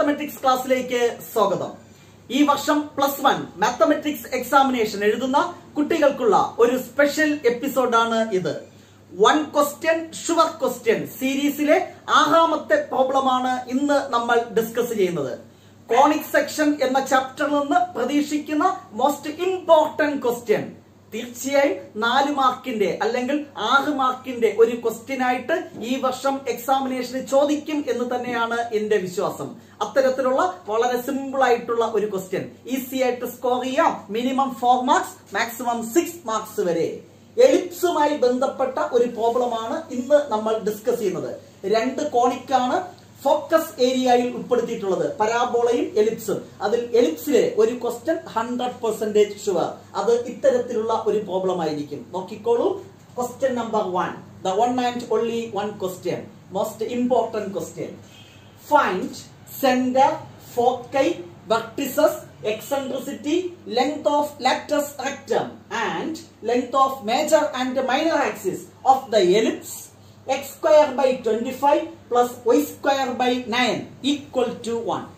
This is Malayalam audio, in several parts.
മാത്തമെറ്റിക്സ് ക്ലാസ്സിലേക്ക് സ്വാഗതം ഈ വർഷം പ്ലസ് വൺ മാത്തമെറ്റിക്സ് എക്സാമിനേഷൻ എഴുതുന്ന കുട്ടികൾക്കുള്ള ഒരു സ്പെഷ്യൽ എപ്പിസോഡാണ് ഇത് വൺ ക്വസ്റ്റ്യൻ ഷുവർ ക്വസ്റ്റ്യൻ സീരീസിലെ ആറാമത്തെ പ്രോബ്ലമാണ് ഇന്ന് നമ്മൾ ഡിസ്കസ് ചെയ്യുന്നത് കോണിക് സെക്ഷൻ എന്ന ചാപ്റ്ററിൽ നിന്ന് പ്രതീക്ഷിക്കുന്ന മോസ്റ്റ് ഇമ്പോർട്ടന്റ് ക്വസ്റ്റ്യൻ തീർച്ചയായും നാല് മാർക്കിന്റെ അല്ലെങ്കിൽ ആറ് മാർക്കിന്റെ ഒരു ക്വസ്റ്റ്യൻ ആയിട്ട് ഈ വർഷം എക്സാമിനേഷന് ചോദിക്കും എന്ന് തന്നെയാണ് എന്റെ വിശ്വാസം അത്തരത്തിലുള്ള വളരെ സിമ്പിൾ ആയിട്ടുള്ള ഒരു ക്വസ്റ്റ്യൻ ഈസി ആയിട്ട് സ്കോർ ചെയ്യാം minimum four marks maximum six marks വരെ എലിപ്സുമായി ബന്ധപ്പെട്ട ഒരു പ്രോബ്ലമാണ് ഇന്ന് നമ്മൾ ഡിസ്കസ് ചെയ്യുന്നത് രണ്ട് കോണിക്കാണ് ഫോക്കസ് ഏരിയയിൽ ഉൾപ്പെടുത്തിയിട്ടുള്ളത് പരാബോളയും എലിപ്സും അതിൽ എലിപ്സിലെ ഒരു ക്വസ്റ്റ്യൻ ഹൺഡ്രഡ് പെർസെന്റേജ് ഷുവർ അത് ഇത്തരത്തിലുള്ള ഒരു പ്രോബ്ലം ആയിരിക്കും നോക്കിക്കോളൂ question number one the one and only one question most important question find centre foci vertices eccentricity length of latus rectum and length of major and minor axis of the ellipse x square by 25 plus y square by 9 equal to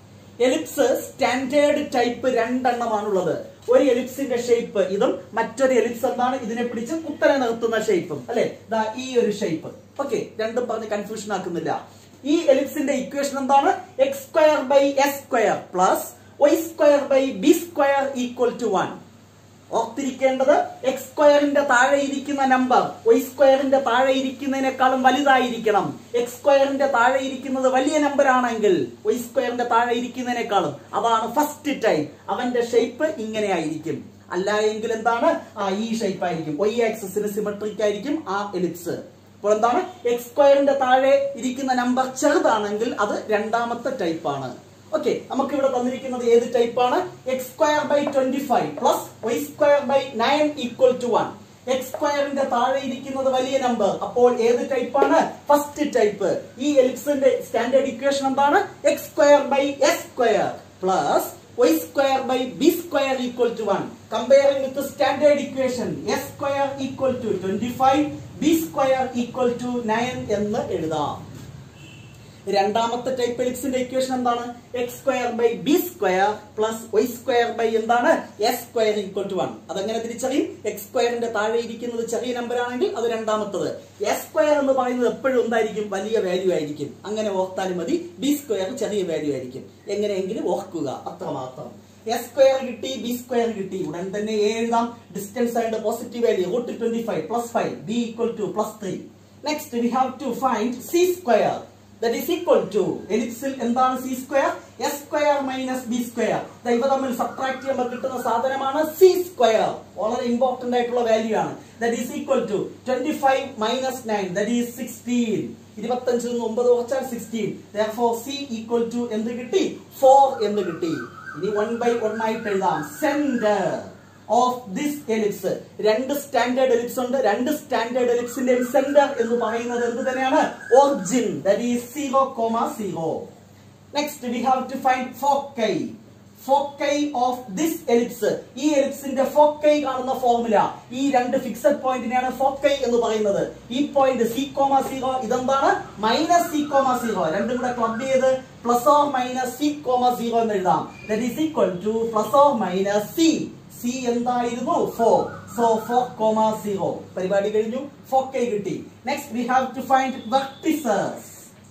1 ellipse standard type രണ്ടെണ്ണമാണുള്ളത് ഒരു എലിപ്സിന്റെ ഷേപ്പ് ഇതും മറ്റൊരു എലിപ്സ് എന്താണ് ഇതിനെ പിടിച്ച് കുത്തനെ നിർത്തുന്ന ഷേപ്പും അല്ലെ ദാ ഈ ഒരു ഷേപ്പ് ഓക്കെ രണ്ടും പറഞ്ഞ് കൺഫ്യൂഷൻ ആക്കുന്നില്ല ഈ എലിപ്സിന്റെ ഇക്വേഷൻ എന്താണ് X square by S square plus Y square by B square equal to one ഓർത്തിരിക്കേണ്ടത് എക്സ് സ്ക്വയറിന്റെ താഴെ ഇരിക്കുന്ന നമ്പർ വൈ സ്ക്വയറിന്റെ താഴെ ഇരിക്കുന്നതിനേക്കാളും വലുതായിരിക്കണം എക്സ് സ്ക്വയറിന്റെ താഴെ ഇരിക്കുന്നത് വലിയ നമ്പർ ആണെങ്കിൽ വൈ സ്ക്വയറിന്റെ താഴെ ഇരിക്കുന്നതിനേക്കാളും അതാണ് ഫസ്റ്റ് ടൈം അവന്റെ ഷേപ്പ് ഇങ്ങനെ ആയിരിക്കും അല്ല എങ്കിൽ എന്താണ് ആ ഈ ഷേപ്പ് ആയിരിക്കും വൈ ആക്സസിന് സിമെട്രിക് ആയിരിക്കും ആ എലിപ്സ് അപ്പോൾ എന്താണ് എക്സ് സ്ക്വയറിന്റെ താഴെ ഇരിക്കുന്ന നമ്പർ ചെറുതാണെങ്കിൽ അത് രണ്ടാമത്തെ ടൈപ്പ് ആണ് ഓക്കെ നമുക്ക് ഇവിടെ തന്നിരിക്കുന്നത് ഏത് ടൈപ്പ് ആണ് x square by twenty five plus Y square by nine equal to one X സ്ക്വയറിന്റെ താഴെ ഇരിക്കുന്നത് വലിയ നമ്പർ അപ്പോൾ ഏത് ടൈപ്പ് ആണ് ഫസ്റ്റ് ടൈപ്പ് ഈ എലിപ്സിന്റെ സ്റ്റാൻഡേർഡ് ഇക്വേഷൻ എന്താണ് X square by S square plus y square by b square equal to 1 comparing with the standard equation s square equal to 25 b square equal to 9 എന്ന് എഴുതാം രണ്ടാമത്തെ ടൈപ്പ് എലിപ്സിന്റെ ഇക്വേഷൻ എന്താണ് X square by B square plus Y square by എന്താണ് s square equal to one അതെങ്ങനെ തിരിച്ചറിയും എക്സ് സ്ക്വയറിന്റെ താഴെ ഇരിക്കുന്നത് ചെറിയ നമ്പർ ആണെങ്കിൽ അത് രണ്ടാമത്തത് എസ് സ്ക്വയർ എന്ന് പറയുന്നത് എപ്പോഴും എന്തായിരിക്കും വലിയ വാല്യൂ ആയിരിക്കും അങ്ങനെ ഓർത്താലും മതി ബി സ്ക്വയർ ചെറിയ വാല്യൂ ആയിരിക്കും എങ്ങനെയെങ്കിലും ഓർക്കുക അത്രമാത്രം എസ് സ്ക്വയർ കിട്ടി ബി സ്ക്വയർ കിട്ടി ഉടൻ തന്നെ എ എഴുതാം distance and positive value root twenty five plus five b equal to plus three next we have to find c square that is equal to എലിപ്സിൽ എന്താണ് c square s square minus b square ഇവ തമ്മിൽ സബ്ട്രാക്ട് ചെയ്യുമ്പോൾ കിട്ടുന്ന സാധനമാണ് സി സ്ക്വയർ വളരെ ഇമ്പോർട്ടന്റ് ആയിട്ടുള്ള വാല്യൂ ആണ് that is equal to twenty five minus nine that is sixteen ഇരുപത്തഞ്ചിൽ നിന്ന് ഒമ്പത് കുറച്ചാൽ sixteen four c equal to എന്ത് കിട്ടി ഫോർ എന്ന് കിട്ടി ഇനി വൺ ബൈ വൺ ആയിട്ട് എഴുതാം സെന്റർ ഓഫ് ദിസ് എലിപ്സ് രണ്ട് സ്റ്റാൻഡേർഡ് എലിപ്സ് ഉണ്ട് രണ്ട് സ്റ്റാൻഡേർഡ് എലിപ്സിന്റെ സെന്റർ എന്ന് പറയുന്നത് എന്ത് തന്നെയാണ് origin that is zero comma zero next we have to find foci foci of this ellipse ഈ എലിപ്സിന്റെ ഫോക്കൈ കാണുന്ന ഫോർമുല ഈ രണ്ട് ഫിക്സഡ് പോയിന്റിനെയാണ് ഫോക്കൈ എന്ന് പറയുന്നത് ഈ പോയിന്റ് സി കോമ സീറോ ഇതെന്താണ് മൈനസ് സി കോമ സീറോ രണ്ടും കൂടെ ക്ലബ് ചെയ്ത് plus or minus c comma zero എന്ന് എഴുതാം that is equal to plus or minus c c എന്തായിരുന്നു four so four comma zero പരിപാടി കഴിഞ്ഞു ഫോക്കൈ കിട്ടി next we have to find vertices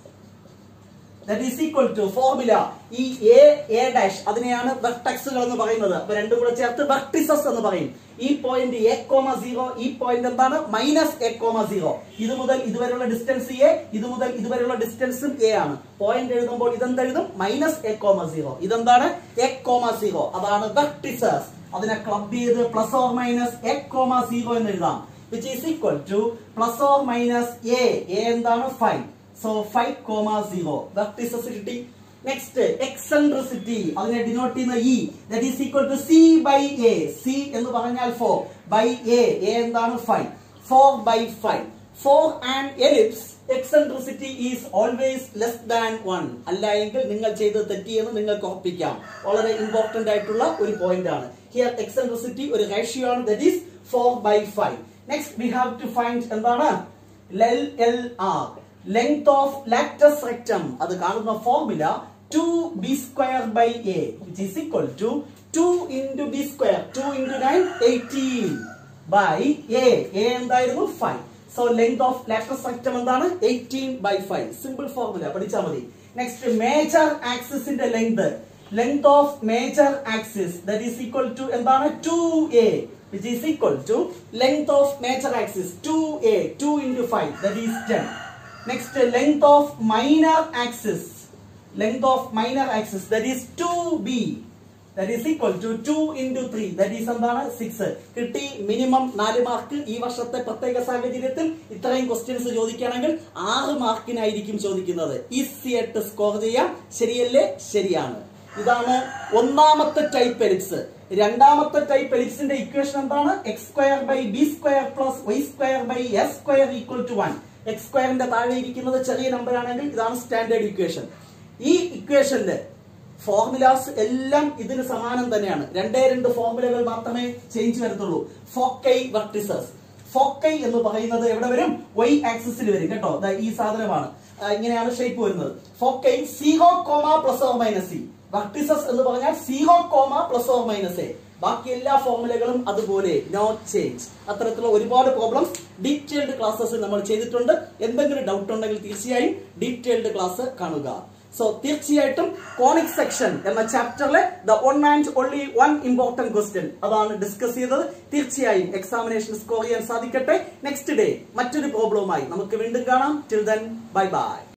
that is equal to formula ഈ എ എ ഡാഷ് അതിനെയാണ് വെർട്ടക്സുകൾ എന്ന് പറയുന്നത് അപ്പൊ രണ്ടും കൂടെ ചേർത്ത് വെർട്ടിസസ് എന്ന് പറയും ഈ പോയിന്റ് എ കോമ സീറോ ഈ പോയിന്റ് എന്താണ് മൈനസ് എ കോമ സീറോ ഇത് മുതൽ ഇതുവരെയുള്ള ഡിസ്റ്റൻസ് എ ഇത് മുതൽ ഇതുവരെയുള്ള ഡിസ്റ്റൻസും എ ആണ് പോയിന്റ് എഴുതുമ്പോൾ ഇതെന്ത് എഴുതും മൈനസ് എ കോമ സീറോ ഇതെന്താണ് എ കോമ സീറോ അതാണ് വെർട്ടിസസ് അതിനെ ക്ലബ് ചെയ്ത് plus or minus a comma zero എന്ന് എഴുതാം which is equal to plus or minus a a എന്താണ് five so five comma zero vertices കിട്ടി നെക്സ്റ്റ് എക്സെൻട്രിസിറ്റി അതിനെ ഡിനോട്ട് ചെയ്യുന്ന e that is equal to c by a c എന്ന് പറഞ്ഞാൽ ഫോർ ബൈ എ എ എന്താണ് five four by five four and ellipse eccentricity is always less than one അല്ല എങ്കിൽ നിങ്ങൾ ചെയ്ത് തെറ്റിയെന്ന് നിങ്ങൾക്ക് ഉറപ്പിക്കാം വളരെ ഇമ്പോർട്ടന്റ് ആയിട്ടുള്ള ഒരു പോയിന്റ് ആണ് ഹിയർ എക്സെൻട്രിസിറ്റി ഒരു റേഷ്യോ ആണ് that is four by five next we have to find എന്താണ് L L R length of latus rectum അത് കാണുന്ന formula two b square by a which is equal to two into b square two into nine eighteen by a a എന്തായിരുന്നു five so length of latus rectum എന്താണ് eighteen by five simple formula പഠിച്ചാൽ മതി നെക്സ്റ്റ് മേജർ ആക്സിസിന്റെ length length of major axis that is equal to എന്താണ് two a which is equal to length of major axis two a two into five that is ten next length of minor axis length of minor axis that is two b that is equal to two into three that is എന്താണ് സിക്സ് കിട്ടി മിനിമം നാല് മാർക്ക് ഈ വർഷത്തെ പ്രത്യേക സാഹചര്യത്തിൽ ഇത്രയും ക്വസ്റ്റ്യൻസ് ചോദിക്കുകയാണെങ്കിൽ ആറ് മാർക്കിനായിരിക്കും ചോദിക്കുന്നത് ഈസി ആയിട്ട് സ്കോർ ചെയ്യാം ശരിയല്ലേ ശരിയാണ് ഇതാണ് ഒന്നാമത്തെ ടൈപ്പ് എലിപ്സ് രണ്ടാമത്തെ ടൈപ്പ് എലിപ്സിന്റെ ഇക്വേഷൻ എന്താണ് X square by B square plus Y square by S square equal to one X സ്ക്വയറിന്റെ താഴെ ഇരിക്കുന്നത് ചെറിയ നമ്പർ ആണെങ്കിൽ ഇതാണ് സ്റ്റാൻഡേർഡ് ഇക്വേഷൻ ഈ ഇക്വേഷനില് ഫോർമുലാസ് എല്ലാം ഇതിന് സമാനം തന്നെയാണ് രണ്ടേ രണ്ട് ഫോർമുലകൾ മാത്രമേ ചേഞ്ച് വരത്തുള്ളൂ ഫോക്കൈ വെർട്ടിസസ് ഫോക്കൈ എന്ന് പറയുന്നത് എവിടെ വരും വൈ ആക്സിസിൽ വരും കേട്ടോ ദാ ഈ സാധനമാണ് ആ, ഇങ്ങനെയാണ് ഷേപ്പ് വരുന്നത് foci zero comma plus or minus C vertices എന്ന് പറഞ്ഞാൽ zero comma plus or minus A ബാക്കി എല്ലാ ഫോർമുലകളും അതുപോലെ നോ ചേഞ്ച് അത്തരത്തിലുള്ള ഒരുപാട് പ്രോബ്ലംസ് ഡീറ്റെയിൽഡ് ക്ലാസ്സസ് നമ്മൾ ചെയ്തിട്ടുണ്ട് എന്തെങ്കിലും ഡൗട്ട് ഉണ്ടെങ്കിൽ തീർച്ചയായും ഡീറ്റെയിൽഡ് ക്ലാസ് കാണുക സോ തീർച്ചയായിട്ടും കോണിക് സെക്ഷൻ എന്ന ചാപ്റ്ററിലെ the one and only one important question അതാണ് ഡിസ്കസ് ചെയ്തത് തീർച്ചയായും എക്സാമിനേഷൻ സ്കോർ ചെയ്യാൻ സാധിക്കട്ടെ നെക്സ്റ്റ് ഡേ മറ്റൊരു പ്രോബ്ലവുമായി നമുക്ക് വീണ്ടും കാണാം ടിൽ ദെൻ ബൈ ബൈ